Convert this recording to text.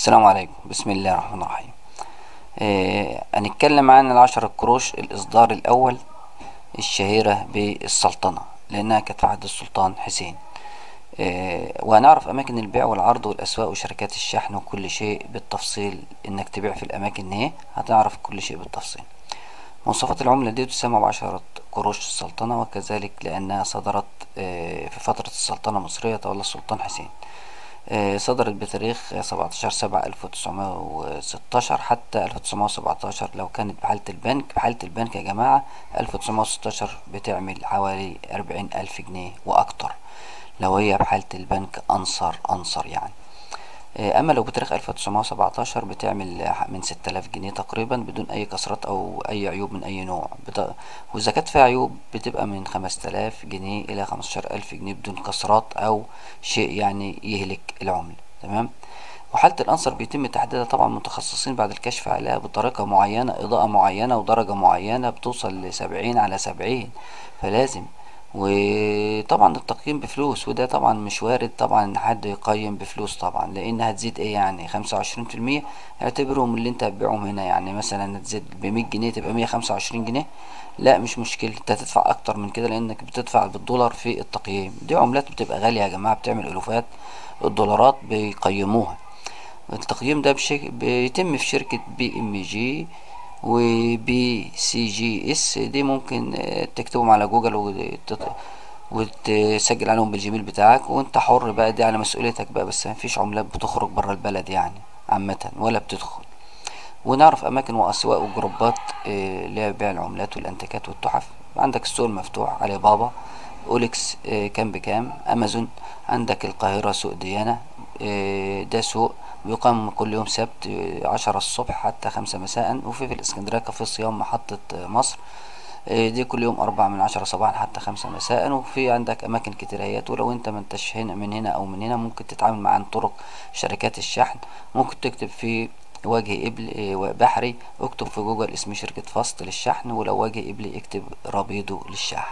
السلام عليكم بسم الله الرحمن الرحيم آه هنتكلم عن العشر القروش الإصدار الأول الشهيرة بالسلطنة لأنها كانت في عهد السلطان حسين آه وهنعرف أماكن البيع والعرض والأسواق وشركات الشحن وكل شيء بالتفصيل إنك تبيع في الأماكن دي هتعرف كل شيء بالتفصيل مواصفات العملة دي تسمى بعشرة قروش السلطنة وكذلك لأنها صدرت آه في فترة السلطنة المصرية تولى السلطان حسين صدرت بتاريخ 17 7 1916 حتى 1917 لو كانت بحالة البنك بحالة البنك يا جماعة 1916 بتعمل حوالي 40 ألف جنيه وأكتر لو هي بحالة البنك أنصر أنصر يعني أما لو بتاريخ 1917 بتعمل من 6000 جنيه تقريبا بدون أي كسرات أو أي عيوب من أي نوع بت... وإذا كانت فيها عيوب بتبقى من 5000 جنيه إلى 15000 جنيه بدون كسرات أو شيء يعني يهلك العملة تمام وحالة الأنصر بيتم تحديدها طبعا متخصصين بعد الكشف عليها بطريقة معينة إضاءة معينة ودرجة معينة بتوصل لسبعين على سبعين فلازم وطبعا التقييم بفلوس وده طبعا مش وارد طبعا ان حد يقيم بفلوس طبعا لان هتزيد ايه يعني خمسة وعشرين في المية اعتبرهم اللي انت هتبيعهم هنا يعني مثلا هتزيد بمية جنيه تبقى مية خمسة وعشرين جنيه لا مش مشكلة انت هتدفع اكتر من كده لانك بتدفع بالدولار في التقييم دي عملات بتبقى غالية يا جماعة بتعمل الوفات الدولارات بيقيموها التقييم ده بشك... بيتم في شركة بي ام جي وبي سي جي اس دي ممكن تكتبهم على جوجل وتت... وتسجل عليهم بالجيميل بتاعك وانت حر بقى دي على مسؤوليتك بقى بس مفيش عملات بتخرج بره البلد يعني عامة ولا بتدخل ونعرف اماكن واسواق وجروبات لبيع العملات والانتيكات والتحف عندك السوق المفتوح علي بابا اوليكس كام بكام امازون عندك القاهرة سوق ديانة ده سوق بيقام كل يوم سبت عشرة الصبح حتى خمسة مساء وفي في الاسكندرية كافيه صيام محطة مصر دي كل يوم أربعة من عشرة صباحا حتى خمسة مساء وفي عندك أماكن كتيريات ولو أنت منتش هنا من هنا أو من هنا ممكن تتعامل مع عن طرق شركات الشحن ممكن تكتب في وجه إبل بحري اكتب في جوجل اسم شركة فاست للشحن ولو وجه إبلي اكتب رابيدو للشحن